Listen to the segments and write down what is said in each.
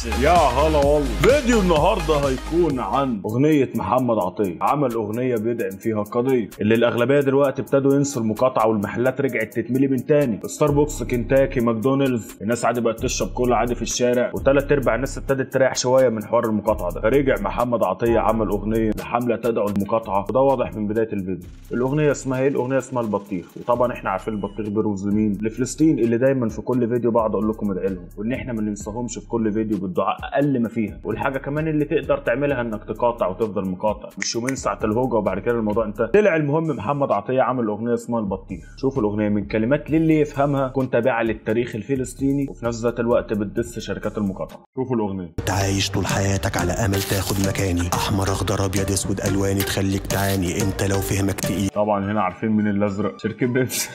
يا هلا والله فيديو النهارده هيكون عن اغنيه محمد عطيه عمل اغنيه بيدعم فيها القضيه اللي الاغلبيه دلوقتي ابتدوا ينسوا المقاطعه والمحلات رجعت تتملي من تاني ستاربكس كنتاكي ماكدونالدز الناس عادي بقت تشرب كولا عادي في الشارع وثلاث ارباع الناس ابتدت تريح شويه من حوار المقاطعه ده فرجع محمد عطيه عمل اغنيه لحمله تدعو المقاطعه وده واضح من بدايه الفيديو الاغنيه اسمها ايه الاغنيه اسمها البطيخ وطبعا احنا عارفين البطيخ بيرمز لمين لفلسطين اللي دايما في كل فيديو بقعد اقول لكم ادعي لهم وان احنا ما ننساهمش في كل فيديو بالدعاء اقل ما فيها والحاجه كمان اللي تقدر تعملها انك تقاطع وتفضل مقاطع مش يومين ساعه الهوجه وبعد كده الموضوع انتهى طلع المهم محمد عطيه عمل اغنيه اسمها البطيخ شوفوا الاغنيه من كلمات للي يفهمها كنت تابعه للتاريخ الفلسطيني وفي نفس ذات الوقت بتدس شركات المقاطعه شوفوا الاغنيه انت عايش طول حياتك على امل تاخد مكاني احمر اخضر ابيض اسود الواني تخليك تعاني انت لو فهمك تقيل طبعا هنا عارفين مين الازرق شركه بيبسي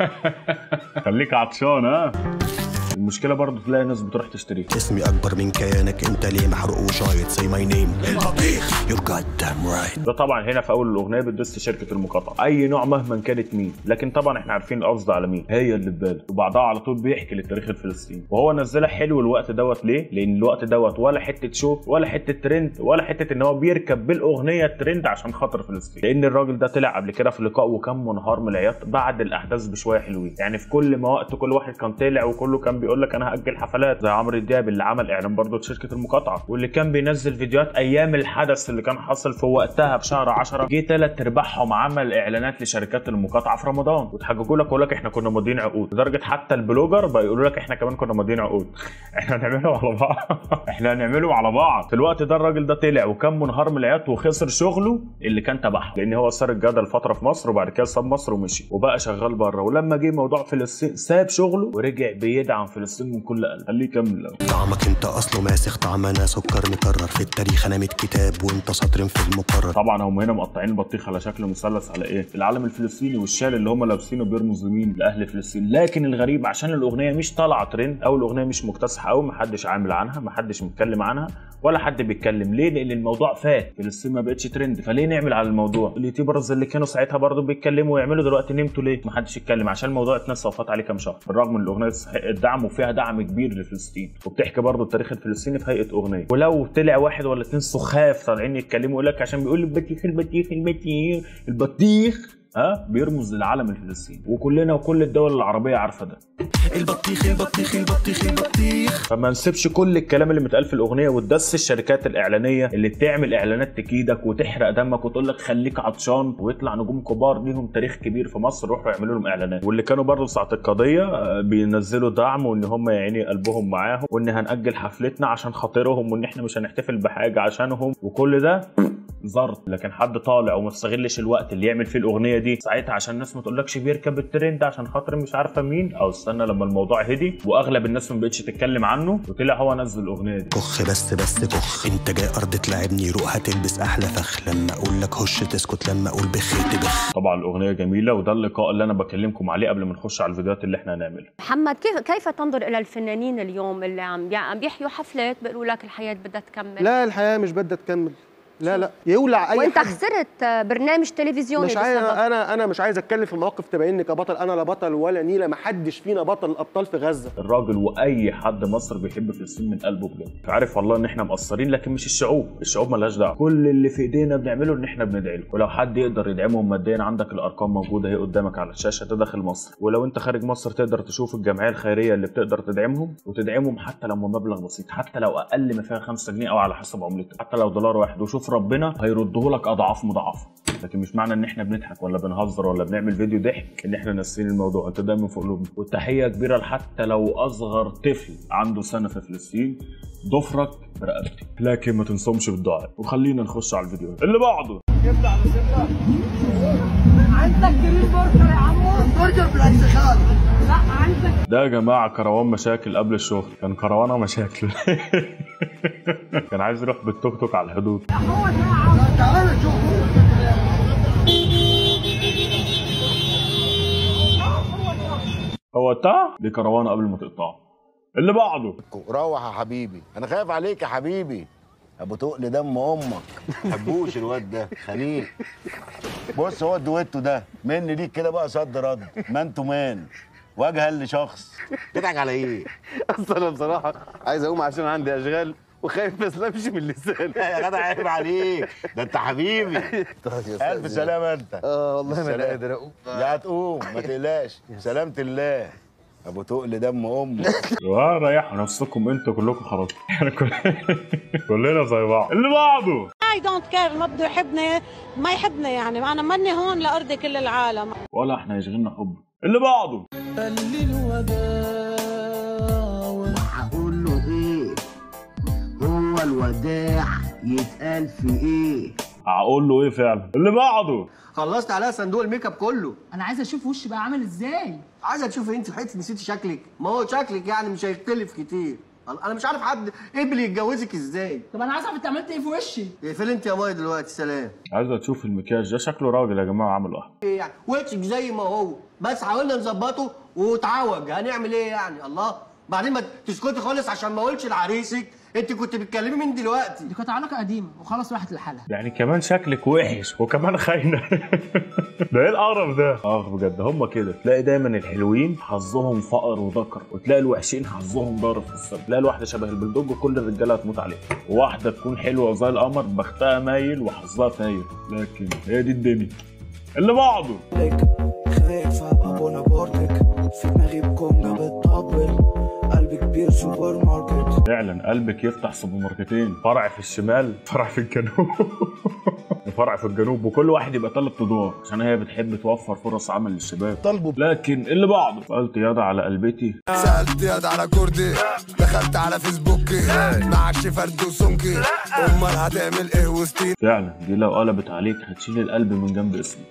خليك عطشان ها المشكله برضو تلاقي ناس بتروح تشتريه اسمي اكبر من كيانك انت ليه محروق وشايط say my name البطيخ you're goddamn right ده طبعا هنا في اول الاغنيه بتدس شركه المقاطعه اي نوع مهما كانت مين لكن طبعا احنا عارفين القصد على مين هي اللي في باله وبعدها على طول بيحكي للتاريخ الفلسطيني وهو نزلها حلو الوقت دوت ليه لان الوقت دوت ولا حته شو ولا حته ترند ولا حته ان هو بيركب بالاغنيه الترند عشان خاطر فلسطين لان الراجل ده طلع قبل كده في لقاء وكان منهار من العياط بعد الاحداث بشويه حلوين يعني في كل ما وقت كل واحد كان طالع وكله كان بيقول لك انا هاجل حفلات زي عمرو دياب اللي عمل اعلان برضه لشركه المقاطعه واللي كان بينزل فيديوهات ايام الحدث اللي كان حصل في وقتها بشهر 10 جه ثلاث ارباعهم عمل اعلانات لشركات المقاطعه في رمضان وتحججوا لك ويقول لك احنا كنا ماضيين عقود لدرجه حتى البلوجر بقى يقولوا لك احنا كمان كنا ماضيين عقود احنا هنعملهم على بعض احنا هنعملهم على بعض في الوقت ده الراجل ده طلع وكان منهار من العياط وخسر شغله اللي كان تبعهم لان هو صار الجدل فتره في مصر وبعد كده ساب مصر ومشي وبقى شغال بره ولما جه موضوع فلسطين ساب شغله ورجع بيدعم فلسطين من كل قلب خليه يكمل الأول. طعمك انت اصله ماسخ طعم انا سكر مكرر في التاريخ انا 100 كتاب وانت سطر في المقرر طبعا هم هنا مقطعين البطيخ على شكل مثلث على ايه؟ العلم الفلسطيني والشال اللي هم لابسينه بيرمز لمين؟ لاهل فلسطين، لكن الغريب عشان الاغنيه مش طالعه ترند او الاغنيه مش مكتسحه قوي محدش عامل عنها، محدش متكلم عنها ولا حد بيتكلم، ليه؟ لان الموضوع فات، فلسطين ما بقتش ترند، فليه نعمل على الموضوع؟ اليوتيوبرز اللي كانوا ساعتها برضه بيتكلموا ويعملوا دلوقتي نمتوا ليه؟ محدش يتكلم عشان الموضوع اتنسى وفات عليه كام شهر، بالرغم ان الاغنيه تستحق الدعم وفيها دعم كبير لفلسطين، وبتحكي برضه التاريخ الفلسطيني في هيئه اغنيه، ولو طلع واحد ولا اتنين سخاف طالعين يتكلموا يقول لك عشان بيقول البطيخ البطيخ البطيخ البطيخ ها بيرمز للعالم الفلسطيني وكلنا وكل الدول العربيه عارفه ده البطيخ البطيخ البطيخ البطيخ فما نسيبش كل الكلام اللي متقال في الاغنيه وتدس الشركات الاعلانيه اللي بتعمل اعلانات تكيدك وتحرق دمك وتقول لك خليك عطشان ويطلع نجوم كبار ليهم تاريخ كبير في مصر يروحوا يعملوا لهم اعلانات واللي كانوا برضه ساعه القضيه آه، بينزلوا دعم وان هم يعني قلبهم معاهم وان هنأجل حفلتنا عشان خاطرهم وان احنا مش هنحتفل بحاجه عشانهم وكل ده زرط لكن حد طالع وما استغلش الوقت اللي يعمل فيه الاغنيه دي ساعتها عشان الناس ما تقولكش بيركب الترند عشان خاطر مش عارفه مين او استنى لما الموضوع هدي واغلب الناس ما بقتش تتكلم عنه وطلع هو نزل الاغنيه دي كخ بس بس كخ انت جاي ارض تلعبني روح هتلبس احلى فخ لما اقول لك هش تسكت لما اقول بخ تبخ طبعا الاغنيه جميله وده اللقاء اللي انا بكلمكم عليه قبل ما نخش على الفيديوهات اللي احنا هنعملها محمد كيف كيف تنظر الى الفنانين اليوم اللي عم بي- عم بيحيوا حفلات بيقولوا لك الحياه بدها تكمل لا الحياه مش بدها تكمل لا لا يولع اي وانت حد خسرت برنامج تلفزيوني مش عايز بسبب انا انا مش عايز اتكلم في مواقف تبيني كبطل انا لا بطل ولا نيله ما حدش فينا بطل الابطال في غزه الراجل واي حد مصر بيحب فلسطين من قلبه بجد عارف والله ان احنا مقصرين لكن مش الشعوب الشعوب ملهاش دعوه كل اللي في ايدينا بنعمله ان احنا بندعي له ولو حد يقدر يدعمهم ماديا عندك الارقام موجوده اهي قدامك على الشاشه ده داخل مصر ولو انت خارج مصر تقدر تشوف الجمعيه الخيريه اللي بتقدر تدعمهم وتدعمهم حتى لو بمبلغ بسيط حتى لو اقل ما فيها 5 جنيه او على حسب عملتك حتى لو دولار واحد وشوف ربنا هيرده لك اضعاف مضاعفه لكن مش معنى ان احنا بنضحك ولا بنهزر ولا بنعمل فيديو ضحك ان احنا ناسيين الموضوع انت دايما في قلوبنا والتحيه كبيره لحتى لو اصغر طفل عنده سنه في فلسطين ضفرك برقبتي لكن ما تنسومش بالدعاء وخلينا نخش على الفيديو اللي بعده عندك جرين برجر يا عمو برجر بالاكس خال لا عندك ده يا جماعه كروان مشاكل قبل الشغل كان كروانه مشاكل كان عايز يروح بالتوك توك على الحدود هو ده يا عم تعالى شوف هو بتاع دي كروانه قبل ما تقطعه اللي بعده روح يا حبيبي انا خايف عليك يا حبيبي ابو تقل دم امك حبوش الواد ده خليل بص هو الدويتو ده مني ليك كده بقى صد رد مان تو مان وجها لشخص تضحك على ايه؟ اصل انا بصراحه عايز اقوم عشان عندي اشغال وخايف بس امشي من لساني يا جدع عيب عليك ده انت حبيبي الف سلامه انت اه والله ما سلام. انا قادر اقوم لا هتقوم ما تقلقش سلامة الله ابو تقل دم امك اه ريحوا نفسكم انتوا كلكم خلاص احنا كل- كلنا زي بعض اللي بعده اي دونت كير ما بده يحبني ما يحبني يعني انا ماني هون لارضي كل العالم ولا احنا يشغلنا حب اللي بعده هقول له ايه هو الوداع يتقال في ايه هقول له ايه فعلا اللي بعده خلصت عليها صندوق الميك اب كله انا عايزه اشوف وشي بقى عامل ازاي عايزه تشوفي انت في حته نسيتي شكلك ما هو شكلك يعني مش هيختلف كتير انا مش عارف حد قبل يتجوزك ازاي طب انا عايز اعرف انت عملت ايه في وشي اقفلي انت يا ماي دلوقتي سلام عايزه تشوف المكياج ده شكله راجل يا جماعه عامل واحد ايه يعني وشك زي ما هو بس حاولنا نظبطه وتعوج هنعمل ايه يعني الله بعدين ما تسكتي خالص عشان ما اقولش لعريسك انت كنت بتكلمي من دلوقتي دي كانت علاقه قديمه وخلاص راحت لحالها يعني كمان شكلك وحش وكمان خاينه ده ايه القرف ده اه بجد هم كده تلاقي دايما الحلوين حظهم فقر وذكر وتلاقي الوحشين حظهم ضارب في السما تلاقي الواحده شبه البلدوج وكل الرجاله هتموت عليها وواحده تكون حلوه زي القمر بختها مايل وحظها فاير لكن هي دي الدنيا اللي بعده خايف ابقى بونابرتك في دماغي بكونجا بتطبل قلبي كبير سوبر ماركت فعلا قلبك يفتح سوبر ماركتين فرع في الشمال فرع في الجنوب فرع في الجنوب وكل واحد يبقى ثلاث ادوار عشان هي بتحب توفر فرص عمل للشباب طالبه لكن اللي بعده سالت ياضا على قلبتي سألت يد على كردي دخلت على فيسبوكي معكش فرد وسمكي امال هتعمل ايه وسطي فعلا دي لو قلبت عليك هتشيل القلب من جنب اسمك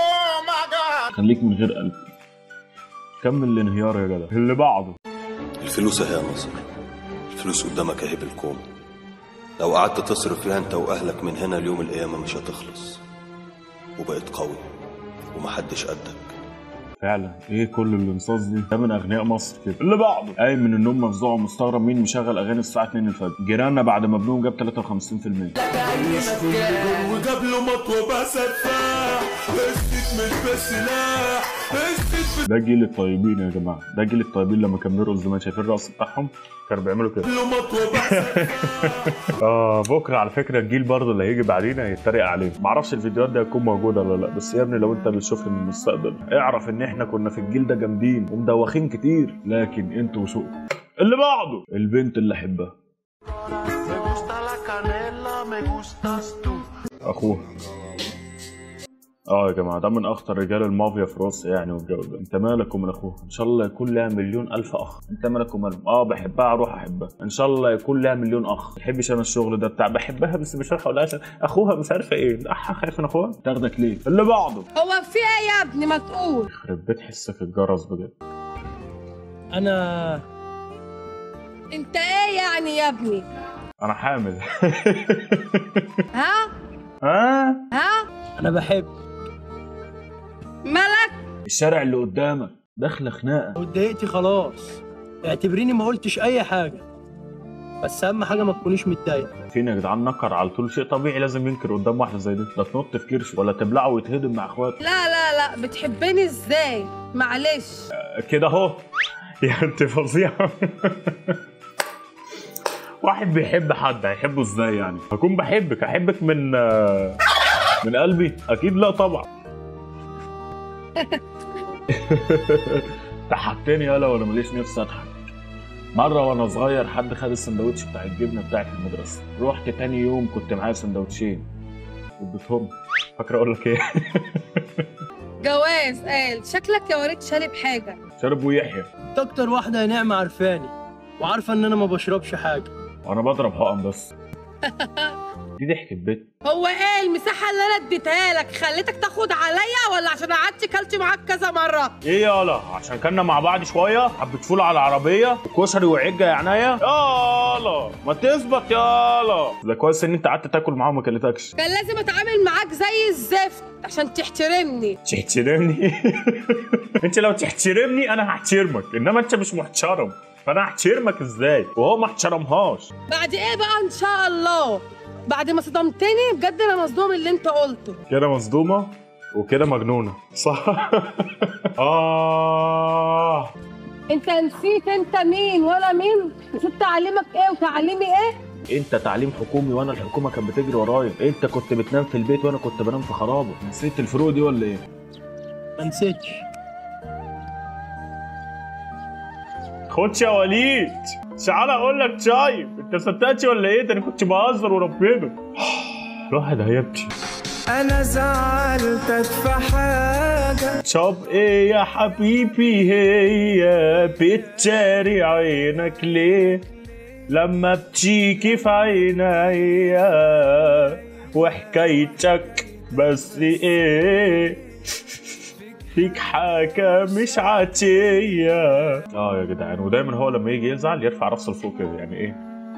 خليك من غير قلب كمل الانهيار يا جدع اللي بعده الفلوس اهي يا ناصر الفلوس قدامك اهي بالكوم لو قعدت تصرف فيها انت واهلك من هنا ليوم القيامه مش هتخلص وبقيت قوي ومحدش قدك فعلا ايه كل الانصاص دي ده من اغنياء مصر كده اللي بعده قايم من النوم مفزوع ومستغرب مين مشغل اغاني الساعه 2 الفجر جيراننا بعد ما ابنهم جاب 53% وجاب له مطوه بسفاح الست مش بسلاح ده جيل الطيبين يا جماعه ده جيل الطيبين لما كانوا بيرقصوا زمان شايفين الرقص بتاعهم كانوا بيعملوا كده له مطوه بسفاح اه بكره على فكره الجيل برضه اللي هيجي بعدينا هيتريق عليه معرفش الفيديوهات دي هتكون موجوده ولا لا بس يا ابني لو انت بتشوفني من المستقبل اعرف ان احنا كنا في الجيل ده جامدين ومدوخين كتير لكن انتوا وسوقكم اللي بعده البنت اللي احبها اخوها اه يا جماعه ده من اخطر رجال المافيا في روسيا يعني والجو ده انت مالك ومن اخوها ان شاء الله يكون لها مليون الف اخ انت مالك ومالهم اه بحبها اروح احبها ان شاء الله يكون لها مليون اخ ما بحبش انا الشغل ده بتاع بحبها بس مش هروح اقول لها عشان اخوها مش عارفه ايه اح خايف من اخوها تاخدك ليه اللي بعده هو في ايه يا ابني ما تقول يخرب بيت حسك الجرس بجد انا انت ايه يعني يا ابني انا حامل ها ها ها انا بحب مالك الشارع اللي قدامك داخله خناقه واتضايقتي خلاص اعتبريني ما قلتش اي حاجه بس اهم حاجه ما تكونيش متضايقه فين يا جدعان نكر على طول شيء طبيعي لازم ينكر قدام واحده زي دي لا تنط في كرشه ولا تبلعه ويتهدم مع اخواته لا لا لا بتحبني ازاي معلش كده اهو يا انت فظيعه واحد بيحب حد هيحبه ازاي يعني هكون بحبك احبك من من قلبي اكيد لا طبعا ضحكتني يالا وانا ماليش نفسي اضحك مرة وانا صغير حد خد السندوتش بتاع الجبنة بتاعي في المدرسة رحت تاني يوم كنت معايا سندوتشين اديتهم فاكر اقول لك ايه جواز قال شكلك يا وريت شارب حاجه شرب ويحيى انت اكتر واحده يا نعمه عارفاني وعارفه ان انا ما بشربش حاجه وانا بضرب حقن بس دي ضحكة بيت هو ايه المساحه اللي انا اديتها لك خليتك تاخد عليا ولا عشان قعدت كلت معاك كذا مره ايه يالا عشان كنا مع بعض شويه حبه فول على العربيه وكشري وعجه يا عناية يالا ما تثبت يالا ده كويس ان انت قعدت تاكل معاهم وما كلتكش كان لازم اتعامل معاك زي الزفت عشان تحترمني تحترمني انت لو تحترمني انا هحترمك انما انت مش محترم فانا هحترمك ازاي وهو ما احترمهاش بعد ايه بقى ان شاء الله بعد ما صدمتني بجد انا مصدوم اللي انت قلته كده مصدومه وكده مجنونه صح اه انت نسيت انت مين ولا مين نسيت تعليمك ايه وتعليمي ايه انت تعليم حكومي وانا الحكومه كانت بتجري ورايا انت كنت بتنام في البيت وانا كنت بنام في خرابه نسيت الفروق دي ولا ايه ما نسيتش خدش يا وليد تعال اقول لك شايف انت صدقتش ولا ايه ده انا كنت بهزر وربنا الواحد هيبكي انا زعلتك في حاجة طب ايه يا حبيبي هي بتجاري عينك ليه لما بتيجي في عينيا وحكايتك بس ايه فيك حاجة مش عادية اه يا جدعان ودايما هو لما يجي يزعل يرفع راسه لفوق كده يعني ايه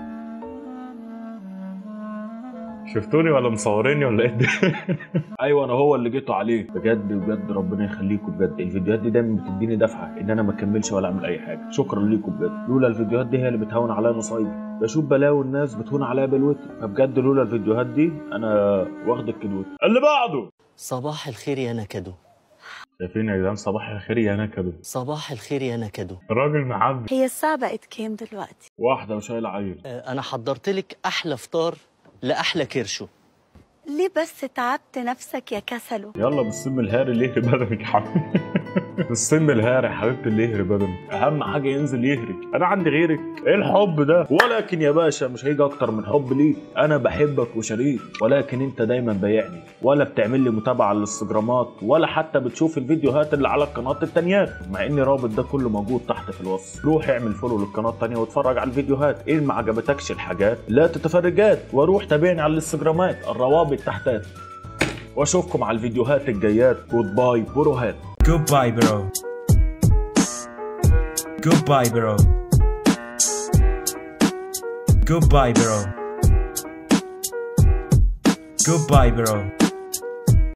شفتوني ولا مصوريني ولا ايه ايوه انا هو اللي جيتوا عليه بجد بجد ربنا يخليكم بجد الفيديوهات دي دايما بتديني دفعه ان انا ما اكملش ولا اعمل اي حاجه شكرا ليكم بجد لولا الفيديوهات دي هي اللي بتهون عليا مصايبي بشوف بلاوي الناس بتهون عليا بلوتي فبجد لولا الفيديوهات دي انا واخد الكدوت اللي بعده صباح الخير يا نكدو شايفين يا جدعان صباح الخير يا نكدو صباح الخير يا نكدو الراجل معبي هي الساعة بقت كام دلوقتي؟ واحده وشايله عيل آه، انا حضرت لك احلى فطار لاحلى كرشو ليه بس تعبت نفسك يا كسلو؟ يلا بالسم الهاري اللي يهري بدنك يا حبيبي بالسم الهاري يا حبيبتي اللي يهري بدنك اهم حاجه ينزل يهري انا عندي غيرك ايه الحب ده ولكن يا باشا مش هيجي اكتر من حب ليك انا بحبك وشريك ولكن انت دايما بايعني ولا بتعمل لي متابعه على الانستجرامات ولا حتى بتشوف الفيديوهات اللي على القناه التانيات مع ان رابط ده كله موجود تحت في الوصف روح اعمل فولو للقناه التانيه واتفرج على الفيديوهات ان ما عجبتكش الحاجات لا تتفرجات واروح تابعني على الانستجرامات الروابط تحتات واشوفكم على الفيديوهات الجايات جود باي بروهات Goodbye, bro. Goodbye, bro. Goodbye, bro. Goodbye, bro.